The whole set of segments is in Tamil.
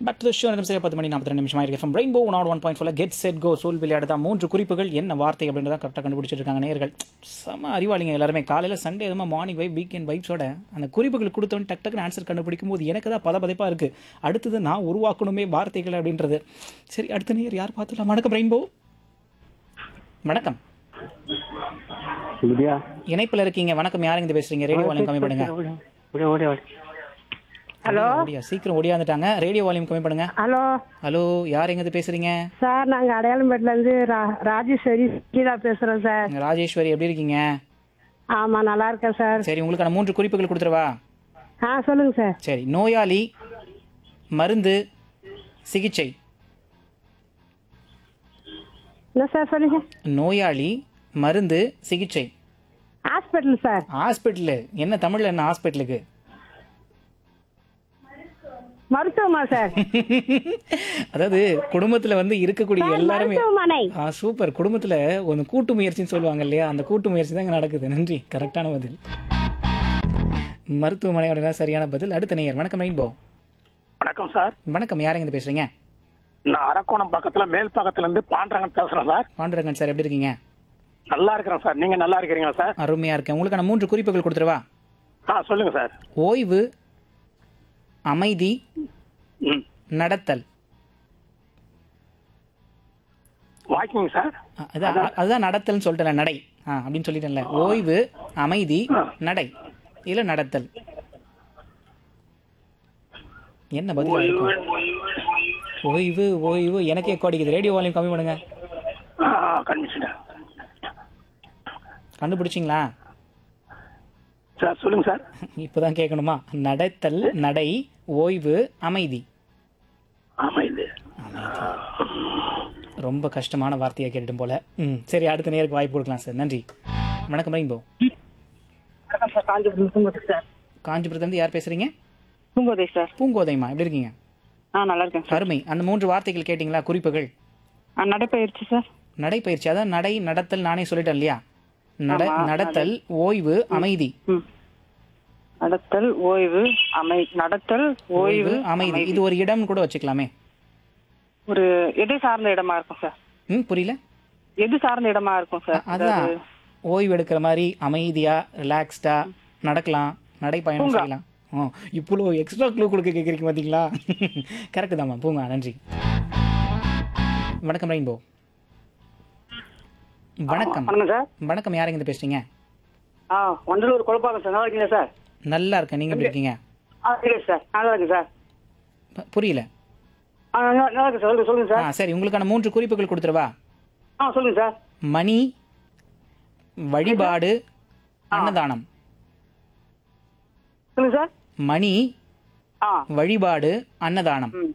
பட் டு ஷோ நேரம் சரியா பத்து மணி நாற்பத்தி ரெண்டு நிமிஷம் ஆயிருக்கு from rainbow nought one point four get set go சோல் விளையாடு தான் மூன்று குறிப்புகள் என்ன வார்த்தை அப்படின்றத கரெக்டாக கண்டுபிடிச்சிட்டு இருக்காங்க நேர்கள் செம அறிவாளிங்க எல்லாருமே காலையில் சண்டே எதுவும் மார்னிங் வைப் வீக்கெண்ட் வைப்ஸோட அந்த குறிப்புகள் கொடுத்தவன் டக் டக்குன்னு ஆன்சர் கண்டுபிடிக்கும் போது எனக்கு தான் பத பதைப்பாக இருக்குது அடுத்தது நான் உருவாக்கணுமே வார்த்தைகள் அப்படின்றது சரி அடுத்த நேர் யார் பார்த்துலாம் வணக்கம் ரெயின்போ வணக்கம் வித்யா இணைப்பில் இருக்கீங்க வணக்கம் யாருங்க இது பேசுறீங்க ரேடியோ வால்யூம் கம்மி பண்ணுங்க ஓடி ஓடி ஓடி ஹலோ ஓடியா சீக்கிரம் ஓடியாந்துட்டாங்க ரேடியோ வால்யூம் கம்மி பண்ணுங்க ஹலோ ஹலோ யார் எங்க இருந்து பேசுறீங்க சார் நாங்க அடையாளம்பேட்டில இருந்து ரா- ராஜேஸ்வரி கீதா பேசுறோம் சார் ராஜேஸ்வரி எப்படி இருக்கீங்க ஆமா நல்லா இருக்கேன் சார் சரி உங்களுக்கான மூன்று குறிப்புகள் கொடுத்துருவா ஆ சொல்லுங்க சார் சரி நோயாளி மருந்து சிகிச்சை என்ன சார் சொல்லுங்க நோயாளி மருந்து சிகிச்சை ஹாஸ்பிட்டல் சார் ஹாஸ்பிட்டலு என்ன தமிழ்ல என்ன ஹாஸ்பிட்டலுக்கு மருத்துவமா சார் அதாவது குடும்பத்துல வந்து இருக்கக்கூடிய எல்லாருமே மருத்துவமனை ஆ சூப்பர் குடும்பத்துல ஒரு கூட்டு முயற்சின்னு சொல்லுவாங்க இல்லையா அந்த கூட்டு முயற்சி தான் இங்க நடக்குது நன்றி கரெக்டான பதில் மருத்துவமனை அப்படின்னா சரியான பதில் அடுத்த நேயர் வணக்கம் ரெயின்போ வணக்கம் சார் வணக்கம் யாருங்க இருந்து பேசுறீங்க நான் அரக்கோணம் பக்கத்துல மேல் பக்கத்துல இருந்து பாண்டரங்கன் பேசுறேன் சார் பாண்டுரங்கன் சார் எப்படி இருக்கீங்க நல்லா இருக்கிறேன் சார் நீங்க நல்லா இருக்கிறீங்களா சார் அருமையா இருக்கேன் உங்களுக்கான மூன்று குறிப்புகள் கொடுத்துருவா ஆ சொல்லுங்க சார் ஓய்வு அமைதி ம் நடத்தல் வாக்கிங் சார் அ- அதான் அதுதான் நடத்தல்னு சொல்லிட்டேன் நடை ஆ அப்படின்னு சொல்லிட்டேன்ல ஓய்வு அமைதி நடை இல்ல நடத்தல் என்ன பதில் இருக்கும் ஓய்வு ஓய்வு எனக்கே கோடிக்குது ரேடியோ வால்யூம் கம்மி பண்ணுங்க ஆ கண்டுபிடிச்சிட்டேன் கண்டுபிடிச்சிங்களா சார் சொல்லுங்க சார் இப்போதான் கேட்கணுமா நடத்தல் நடை ஓய்வு அமைதி ஆமா இது ரொம்ப கஷ்டமான வார்த்தையை கேட்டுட்டும் போல ம் சரி அடுத்த நேருக்கு வாய்ப்பு கொடுக்கலாம் சார் நன்றி வணக்கம் ரெயின்போ வணக்கம் சார் காஞ்சிபுரம் பூங்கோதை சார் காஞ்சிபுரத்துலேருந்து யார் பேசுறீங்க பூங்கோதை சார் பூங்கோதைமா எப்படி இருக்கீங்க ஆ நல்லா இருக்கேன் சார் அருமை அந்த மூன்று வார்த்தைகள் கேட்டிங்களா குறிப்புகள் ஆ நடைப்பயிற்சி சார் நடைப்பயிற்சி அதான் நடை நடத்தல் நானே சொல்லிட்டேன் இல்லையா நட ஆமா, நடத்தல் ஓய்வு அமைதி ம் நடத்தல் ஓய்வு அமை நடத்தல் ஓய்வு அமைதி இது ஒரு இடம் கூட வச்சுக்கலாமே ஒரு எது சார்ந்த இடமா இருக்கும் சார் ம் புரியல எது சார்ந்த இடமா இருக்கும் சார் அதான் ஓய்வு எடுக்கிற மாதிரி அமைதியா ரிலாக்ஸ்டா நடக்கலாம் நடைப்பயணம் செய்யலாம் ஓ இவ்வளோ எக்ஸ்ட்ரா க்ளூ கொடுக்க கேட்குறீங்க பார்த்தீங்களா கரெக்டு தாம்மா பூங்கா நன்றி வணக்கம் ரெயின்போ வணக்கம் வணக்கம் சார் வணக்கம் யாருங்க இருந்து பேசுறீங்க ஆ வண்டலூர் குழப்பாக்கம் சார் நல்லா இருக்கீங்களா சார் நல்லா இருக்கேன் நீங்க எப்படி இருக்கீங்க ஆ சரி சார் நல்லா இருக்கு சார் ப- புரியல ஆ நல்லா நல்லா இருக்கு சார் சொல்லுங்க சொல்லுங்க ஆ சார் சரி உங்களுக்கான மூன்று குறிப்புகள் கொடுத்துருவா ஆ சொல்லுங்க சார் மணி வழிபாடு அன்னதானம் சொல்லுங்க சார் மணி ஆ வழிபாடு அன்னதானம் ம்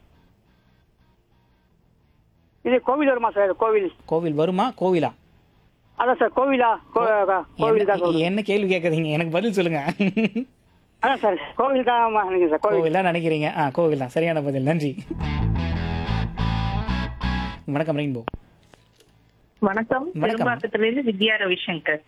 இது கோவில் வருமா சார் கோவில் கோவில் வருமா கோவிலா அதான் சார் கோவிலா கோ- கோவில் தான் என்ன- சொல்லுங்க என்ன கேள்வி கேட்குறீங்க எனக்கு பதில் சொல்லுங்க அதான் சார் கோவில் தான் நினைக்கிறேன் சார் கோவில் கோவில் தான் நினைக்கிறீங்க ஆ கோவில் தான் சரியான பதில் நன்றி வணக்கம் ரெயின்போ வணக்கம் வணக்கம். பெரும்பாக்கத்துல இருந்து வித்யா ரவிசங்கர்